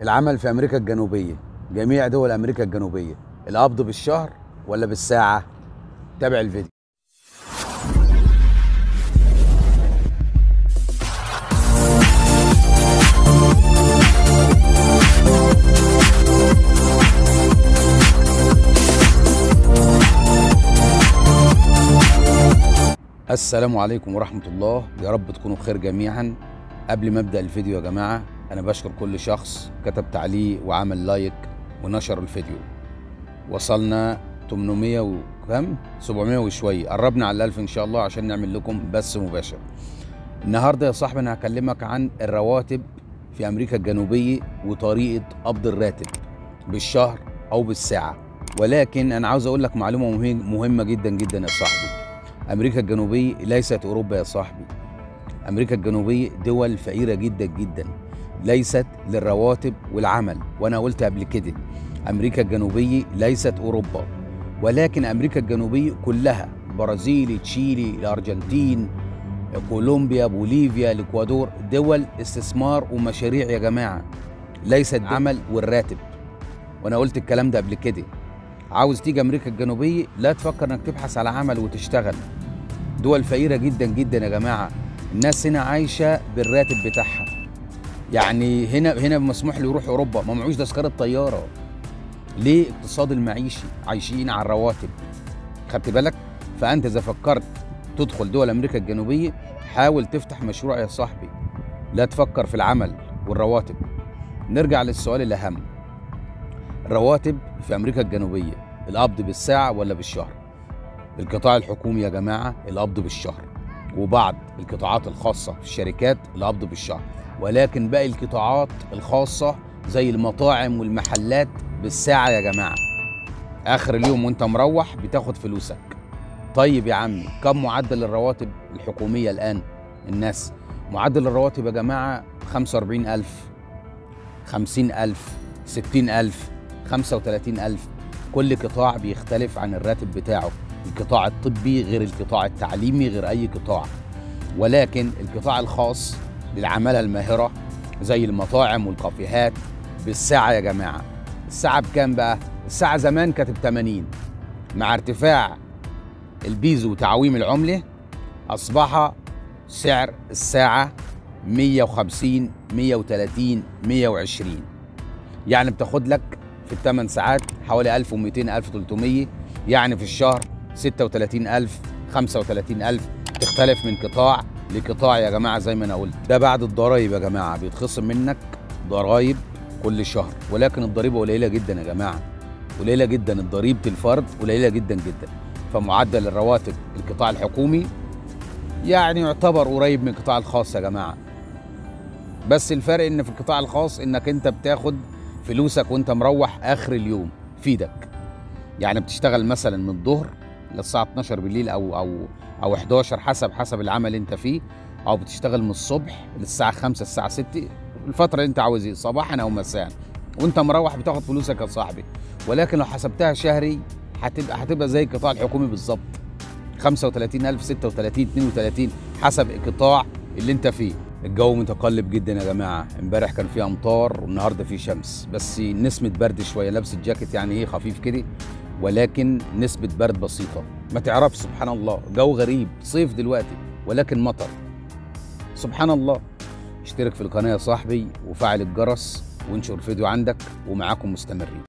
العمل في امريكا الجنوبيه جميع دول امريكا الجنوبيه القبض بالشهر ولا بالساعه تابع الفيديو السلام عليكم ورحمة الله يا رب تكونوا بخير جميعا قبل ما ابدأ الفيديو يا جماعة أنا بشكر كل شخص كتب تعليق وعمل لايك ونشر الفيديو وصلنا 800 وكم 700 وشوية قربنا على الألف إن شاء الله عشان نعمل لكم بث مباشر النهاردة يا صاحبي أنا هكلمك عن الرواتب في أمريكا الجنوبية وطريقة قبض الراتب بالشهر أو بالساعة ولكن أنا عاوز أقول لك معلومة مهم- مهمة جدا جدا يا صاحبي امريكا الجنوبيه ليست اوروبا يا صاحبي امريكا الجنوبيه دول فقيره جدا جدا ليست للرواتب والعمل وانا قلت قبل كده امريكا الجنوبيه ليست اوروبا ولكن امريكا الجنوبيه كلها برازيل تشيلي الارجنتين كولومبيا بوليفيا الاكوادور دول استثمار ومشاريع يا جماعه ليست عمل والراتب وانا قلت الكلام ده قبل كده عاوز تيجي امريكا الجنوبيه لا تفكر انك تبحث على عمل وتشتغل دول فقيره جدا جدا يا جماعه الناس هنا عايشه بالراتب بتاعها يعني هنا هنا مسموح له يروح اوروبا ما معوش تذكره طياره ليه اقتصاد المعيشي عايشين على الرواتب خدت بالك فانت اذا فكرت تدخل دول امريكا الجنوبيه حاول تفتح مشروع يا صاحبي لا تفكر في العمل والرواتب نرجع للسؤال الاهم الرواتب في امريكا الجنوبيه القبض بالساعه ولا بالشهر القطاع الحكومي يا جماعه القبض بالشهر وبعض القطاعات الخاصه في الشركات القبض بالشهر ولكن باقي القطاعات الخاصه زي المطاعم والمحلات بالساعه يا جماعه اخر اليوم وانت مروح بتاخد فلوسك طيب يا عمي كم معدل الرواتب الحكوميه الان الناس معدل الرواتب يا جماعه 45000 50000 60000 35000 كل قطاع بيختلف عن الراتب بتاعه القطاع الطبي غير القطاع التعليمي غير اي قطاع ولكن القطاع الخاص للعماله الماهره زي المطاعم والكافيهات بالساعه يا جماعه الساعه بكام بقى الساعه زمان كانت ب 80 مع ارتفاع البيزو وتعويم العمله اصبح سعر الساعه 150 130 120 يعني بتاخد لك في الثمان ساعات حوالي 1200 1300 يعني في الشهر 36000 35000 تختلف من قطاع لقطاع يا جماعه زي ما انا قلت ده بعد الضرايب يا جماعه بيتخصم منك ضرايب كل شهر ولكن الضريبه قليله جدا يا جماعه قليله جدا الضريبه الفرد قليله جدا جدا فمعدل الرواتب القطاع الحكومي يعني يعتبر قريب من القطاع الخاص يا جماعه بس الفرق ان في القطاع الخاص انك انت بتاخد فلوسك وانت مروح اخر اليوم في ايدك يعني بتشتغل مثلا من الظهر للساعه 12 بالليل او او او 11 حسب حسب العمل اللي انت فيه او بتشتغل من الصبح للساعه 5 الساعه 6 الفتره اللي انت عاوز ايه صباحا او مساء وانت مروح بتاخد فلوسك يا صاحبي ولكن لو حسبتها شهري هتبقى هتبقى زي القطاع الحكومي بالظبط 35000 36 32 حسب القطاع اللي انت فيه الجو متقلب جدا يا جماعه امبارح كان في امطار والنهارده في شمس بس نسمه برد شويه لابس الجاكيت يعني ايه خفيف كده ولكن نسبه برد بسيطه ما تعرفش سبحان الله جو غريب صيف دلوقتي ولكن مطر سبحان الله اشترك في القناه يا صاحبي وفعل الجرس وانشر الفيديو عندك ومعاكم مستمرين